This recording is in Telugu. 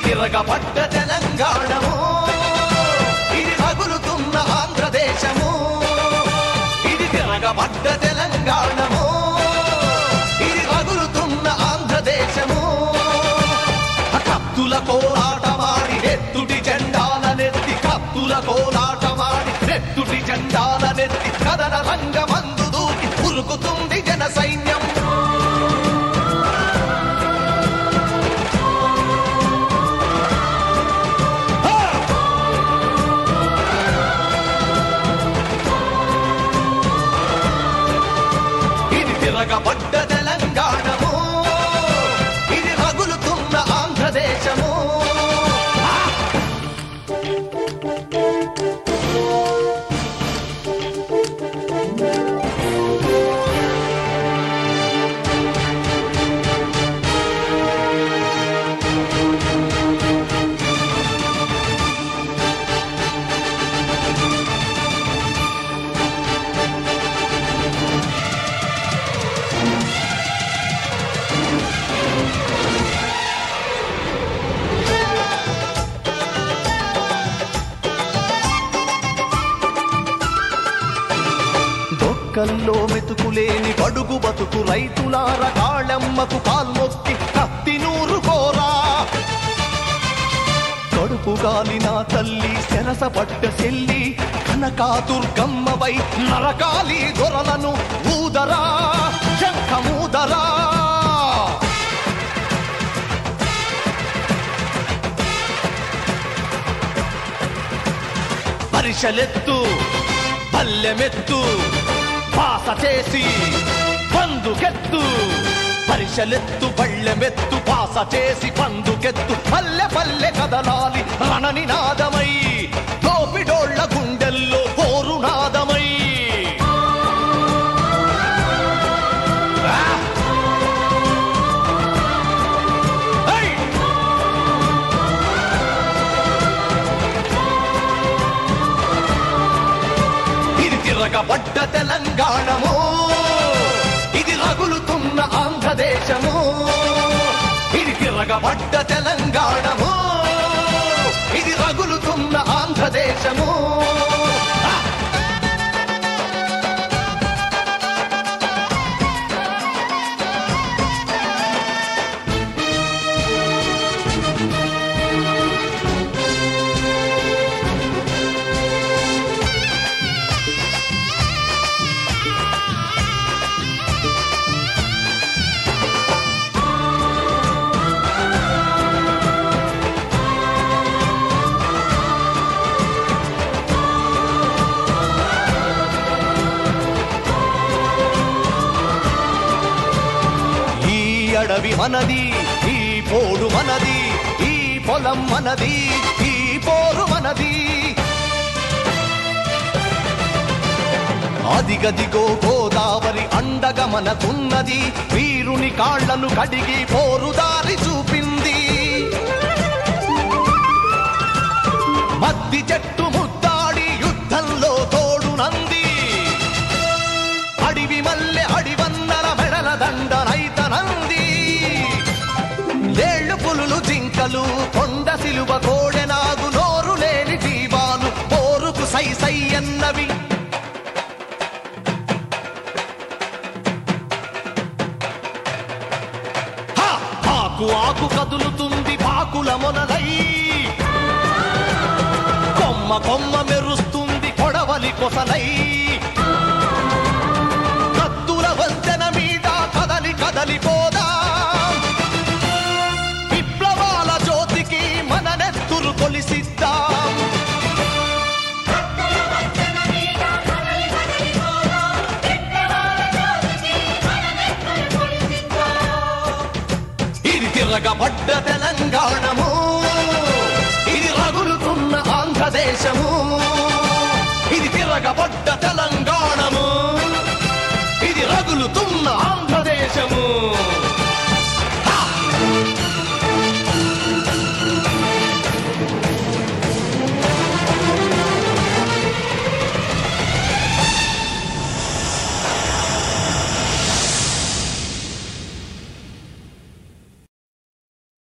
తిరగబడ్డ తెలంగాణము ఇది రగులుతున్న ఆంధ్రదేశము ఇది తిరగబడ్డ తెలంగాణము ఇది రగులుతున్న ఆంధ్రదేశము కత్తుల కోలాటమాడి నెత్తుటి జెండాలనెత్తి కత్తుల కోలాటమాడి నెత్తుటి జెండాలనెత్తి కదన రంగమందు దూకి ఉరుకుతుంది జన సైన్యం ఇది తిరగబడ్డ తెలంగాణము ఇది రగులుతున్న ఆంధ్రదేశము డొక్కల్లో మెతుకులేని బడుగు బతుకు రైతులార కాళమ్మకు కాల్మొక్కి కత్తి నూరు కోరా కడుపు గాలిన తల్లి సెరస పట్ట సెల్లి కనకా దుర్గమ్మవై నరకాలి దొరలను ఊదరా శంఖమూదరా పరిశలెత్తు పల్లెమెత్తు పాస చేసి పందుకెత్తు పరిశలెత్తు పళ్ళెమెత్తు పాస చేసి పందుకెత్తు పల్లె పల్లె కదలాలి రణనినాదమై దోపిడోళ్ళ గుండెల్లో పోరునాదమై ఆ! ఏయ్! ఇది తిరగబడ్డ తెలంగాణము ఇది రగులుతున్న ఆంధ్రదేశము ఇది తిరగబడ్డ తెలంగాణము ఇది రగులుతున్న ఆంధ్రదేశము ఆ! ఈ అడవి మనది ఈ పోడు మనది ఈ పొలం మనది ఈ పోరు మనది అదిగదిగో గోదావరి అండగా మనకున్నది వీరుని కాళ్లను కడిగి పోరుదారి చూపింది మద్ది చెట్టు ముద్దాడి యుద్ధంలో తోడునంది అడివి మల్లె అడివన్నర మెడల దండ రైతనంది ఏళ్ళు పులులు జింకలు కొండ సిలువ కోడెనాగు నోరు లేని జీవాలు పోరుకు సై సై అన్నవి హ! ఆకు ఆకు కదులుతుంది పాకుల మొనలై కొమ్మ కొమ్మ మెరుస్తుంది కొడవలి కొసలై